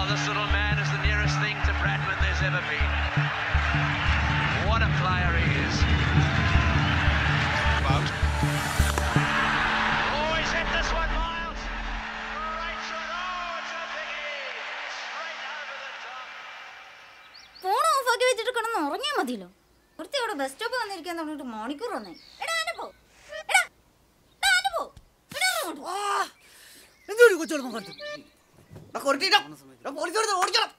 this little man is the nearest thing to Bradman there's ever been. What a player he is. About. Oh, he's hit this one, Miles. Great shot. Oh, it's a biggie. Straight over the top. Phone ഓഫാക്കി വെച്ചിട്ട് കിടന്ന് ഉറങ്ങിയാൽ മതിയല്ലോ ഒരുത്തി ഇവിടെ bus stop വന്നിരിക്കാൻ തുടങ്ങിയിട്ട് മണിക്കൂർ വന്നേ എടാ ആന്റെ പോ എടാ എടാ, ആന്റെ പോ എടാ അങ്ങോട്ട്. എന്തൊരു കൊച്ചോളം കണ്ടു പോലീസ് ഓടിക്കണം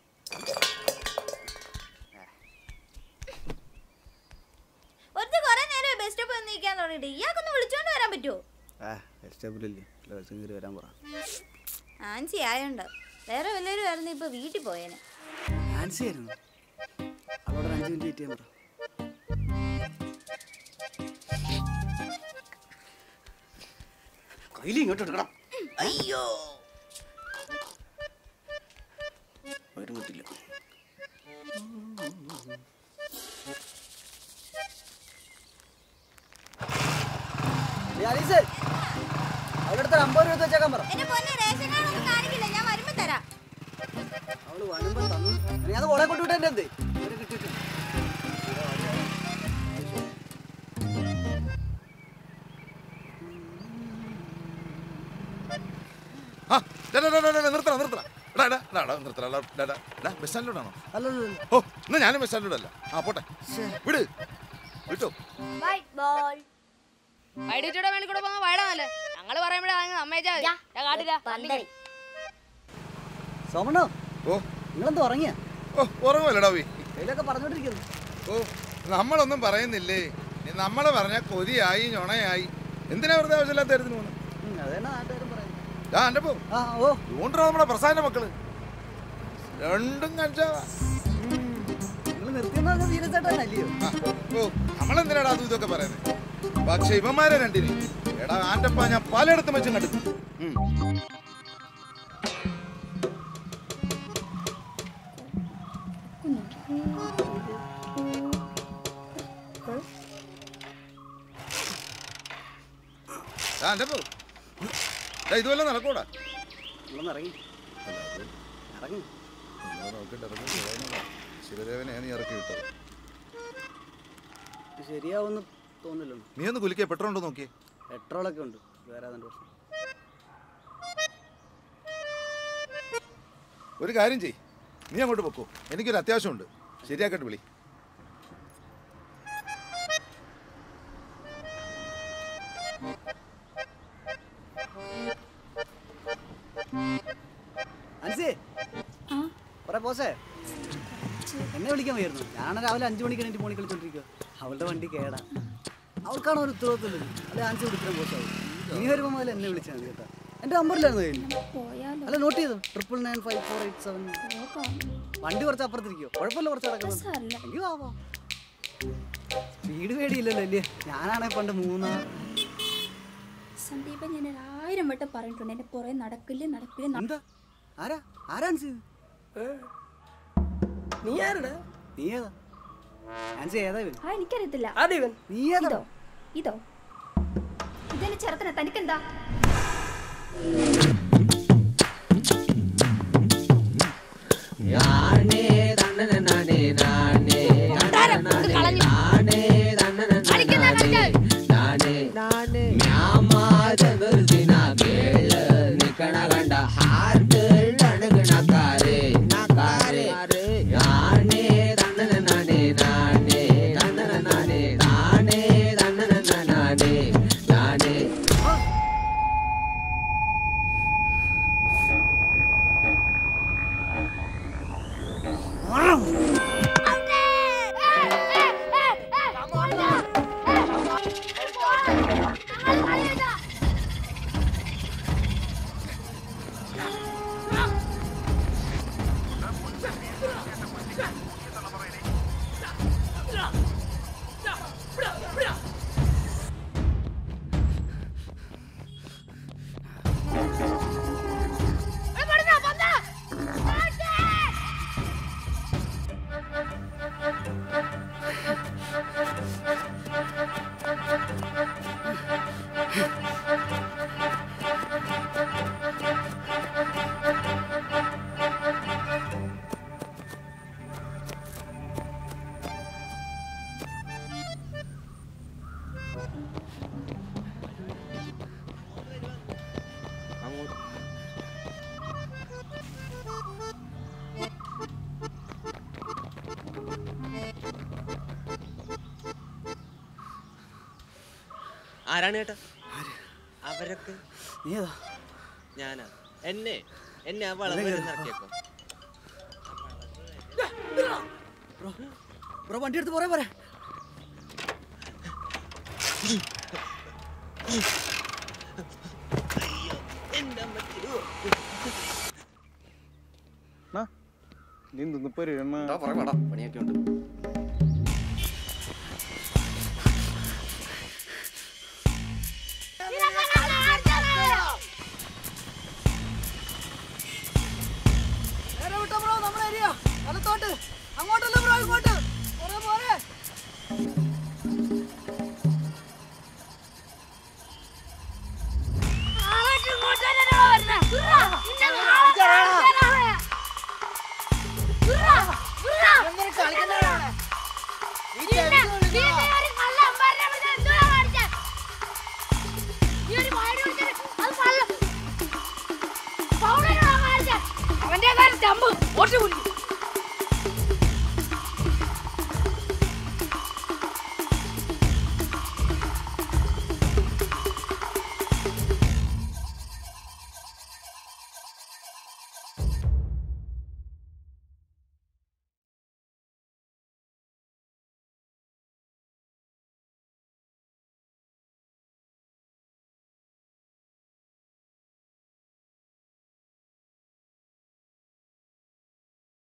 ഒരുത്തി കുറെ നേരം ബസ് സ്റ്റോപ്പ് വന്നിരിക്കാൻ തുടങ്ങിയിട്ട് ഇയാൾക്കൊന്ന് വിളിച്ചോണ്ട് വരാൻ പറ്റുമോ ആ എസ്റ്റേബിളില്ലേ ബസ് കയറി വരാൻ പറ ആൻസി ആയോണ്ട് വേറെ വല്ലവരും ആയിരുന്നു ഇപ്പൊ വീട്ടിൽ പോയേനെ ആൻസി ആയിരുന്നു അവളോട് ഒരു അഞ്ച് മിനിറ്റ് വെയിറ്റ് ചെയ്യാൻ പറ കയ്യിൽ ഇങ്ങോട്ട് എടുക്കണം അയ്യോ വരും കിട്ടില്ല അവളുടെ അടുത്ത് ഒരു അമ്പത് രൂപ വെച്ചേക്കാൻ പറ എന്റെ പൊന്നെ റേഷൻ കാർഡ് ഒന്നും കാണിക്കില്ല ഞാൻ വരുമ്പോ തരാം അവള് വരുമ്പോ തന്നു നീ അത് ഓളെ കൊണ്ടുവിട്ടെ എന്റെ എന്തേ അവര് കിട്ടിയിട്ടില്ല ആ, ഡാ, ഡാ, ഡാ, ഡാ, ഡാ, നിർത്തണം നിർത്തണം എടാ എടാ എടാ, എടാ, നിർത്തണം എടാ, ഡാ, ഡാ, ഡാ, ബസ് സ്റ്റാൻഡിലോട്ടാണോ അല്ലല്ലോ ഓ എന്നാ ഞാനും ബസ് സ്റ്റാൻഡിലോട്ടല്ല ആ പോട്ടെ വിട് വിട്ടോ വൈറ്റ് ബോൾ വൈകിട്ടൂടെ വേണ്ടി കൂടെ പോകുന്ന വയടാന്നല്ലേ ഞങ്ങള് പറയുമ്പോഴാണ് അമ്മേച്ചാ യാ. ഞാൻ കാട്ടില്ല പന്തടി സോമണ്ണോ ഓ നിങ്ങളെന്തോ ഉറങ്ങിയ ഓ ഉറങ്ങുമല്ലടാ വി കയ്യിലൊക്കെ പറഞ്ഞോണ്ടിരിക്കുന്നു ഓ നമ്മളൊന്നും പറയുന്നില്ലേ നമ്മൾ പറഞ്ഞ കൊതിയായി ഞൊണയായി എന്തിനാ വെറുതെ ആവശ്യമില്ലാത്ത കാര്യത്തിന് പോകണം ഉം, അത് തന്നെ നാട്ടുകാരും പറയുന്നു ആ എൻ്റെ പോ ആ ഓ ഊണ്ടോ നമ്മുടെ പ്രസാദന്റെ മക്കള് രണ്ടും കഞ്ചാവാ നിങ്ങൾ നിർത്തിയെന്ന് പറഞ്ഞാൽ സീരിയസ് ആയിട്ട് തന്നെ അല്ലയോ ആ, ഓ നമ്മളെന്തിനാടാ അതും ഇതൊക്കെ പറയുന്നത് പക്ഷെ ഇവന്മാരെ രണ്ടിന് എടാ ആൻ്റപ്പ ഞാൻ പലയിടത്തും വെച്ചും കണ്ടു ഉം. ആ, ആൻ്റപ്പോ. ദാ ഇതുവല്ല നടക്കൂടാ നിങ്ങളൊന്ന് ഇറങ്ങി ഇറങ്ങി ശിവദേവനെ നീ ഇറക്കി വിട്ടത് ഇത് ശരിയാവുമെന്ന് തോന്നില്ല നീ ഒന്ന് കുലിക്കേ പെട്രോൾ ഉണ്ടോ നോക്കിയേ പെട്രോളൊക്കെ ഉണ്ട് വേറെ അതിൻ്റെ പ്രശ്നം ഒരു കാര്യം ചെയ് നീ അങ്ങോട്ട് പൊക്കോ എനിക്കൊരു അത്യാവശ്യമുണ്ട് ശരിയാക്കട്ടെ വിളി അൻസി കുറെ പോസേ എന്നെ വിളിക്കാൻ വയ്യായിരുന്നു ഞാൻ രാവിലെ അഞ്ചു മണിക്ക് എണീറ്റ് ഫോണിൽ കളിച്ചോണ്ടിരിക്കുക അവളുടെ വണ്ടി കേടാ അവൾക്കാണ് ഒരു ഉത്തരവാദിത്തമില്ല അല്ലെ അഞ്ചു മണിക്ക് പോസാവും നീ വരുമ്പോൾ മുതൽ എന്നെ വിളിച്ചാൽ മതി കേട്ടോ എൻ്റെ നമ്പറിലായിരുന്നു കയ്യിൽ അല്ല നോട്ട് ചെയ്തു triple nine five four eight seven വണ്ടി കുറച്ച് അപ്പുറത്തിരിക്കോ കുഴപ്പമില്ല കുറച്ച് കിടക്കുന്നത് എങ്കിൽ ആവാ സ്പീഡ് പേടിയില്ലല്ലോ അല്ലേ ഞാനാണെ പണ്ട് മൂന്നാർ സന്ദീപ ഞാൻ ഒരു ആയിരം വട്ടം പറഞ്ഞിട്ടുണ്ട് എന്റെ പുറകെ നടക്കില്ല നടക്കില്ല നട- എന്താ ആരാ ആരാ അൻസി നീ ആരുടെ നീ ഏതാ ആൻസി ഏതാ ഇവൻ ആ എനിക്കറിയത്തില്ല ആടിവൻ നീ ഏതാ ഇതോ ഇതോ ഇതെന്നെ ചെറുത്തന തനിക്കെന്താ ഔട്ടേ അങ്ങോട്ട് ആരാണ് ചേട്ടാ അവരൊക്കെ നീ ഏതാ ഞാനാ എന്നെ എന്നെ ആ വളം വരെ ഇറക്കിയേക്കോ ബ്രോ ബ്രോ വണ്ടി എടുത്ത് പോരാ പോരെ എന്റെ അമ്മച്ചി നീ നിന്നിപ്പോ പണിയൊക്കെ ഉണ്ട്